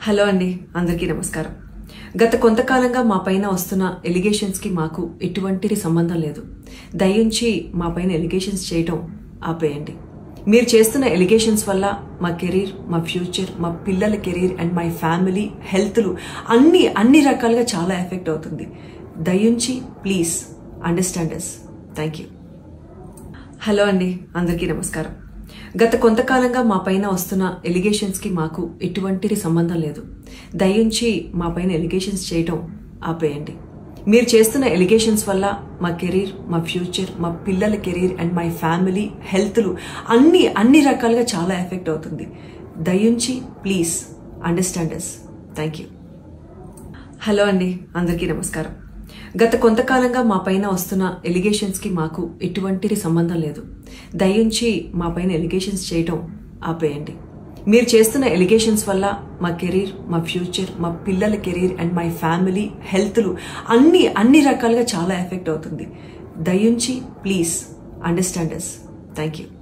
hello అండి అందరికీ నమస్కారం గత కొంతకాలంగా మా పైన వస్తున్న ఎలిగేషన్స్ కి మాకు ఎటువంటి సంబంధం లేదు దయించి మా పైన ఎలిగేషన్స్ చేయటం ఆపేయండి మీరు చేస్తున్న ఎలిగేషన్స్ వల్ల మా కెరీర్ మా ఫ్యూచర్ మా పిల్లల కెరీర్ అండ్ మై ఫ్యామిలీ హెల్త్లు అన్ని అన్ని రకాలుగా చాలా ఎఫెక్ట్ అవుతుంది దయించి please understand us thank you hello అండి అందరికీ నమస్కారం గత కొంతకాలంగా మా పైన వస్తున్న ఎలిగేషన్స్ కి మాకు ఎటువంటి సంబంధం లేదు దయించి మా పైన ఎలిగేషన్స్ చేయటం ఆపేయండి మీరు చేస్తున్న ఎలిగేషన్స్ వల్ల మా కెరీర్ మా ఫ్యూచర్ మా పిల్లల కెరీర్ అండ్ మై ఫ్యామిలీ హెల్త్లు అన్ని అన్ని రకాలుగా చాలా ఎఫెక్ట్ అవుతుంది దయించి please understand us thank you hello అండి అందరికీ నమస్కారం గత కొంతకాలంగా మా పైన వస్తున్న ఎలిగేషన్స్ కి మాకు ఎటువంటి సంబంధం లేదు దయించి మా పైన ఎలిగేషన్స్ చేయటం ఆపేయండి మీరు చేస్తున్న ఎలిగేషన్స్ వల్ల మా కెరీర్ మా ఫ్యూచర్ మా పిల్లల కెరీర్ అండ్ మై ఫ్యామిలీ హెల్త్లు అన్ని అన్ని రకాలుగా చాలా ఎఫెక్ట్ అవుతుంది దయించి please understand us thank you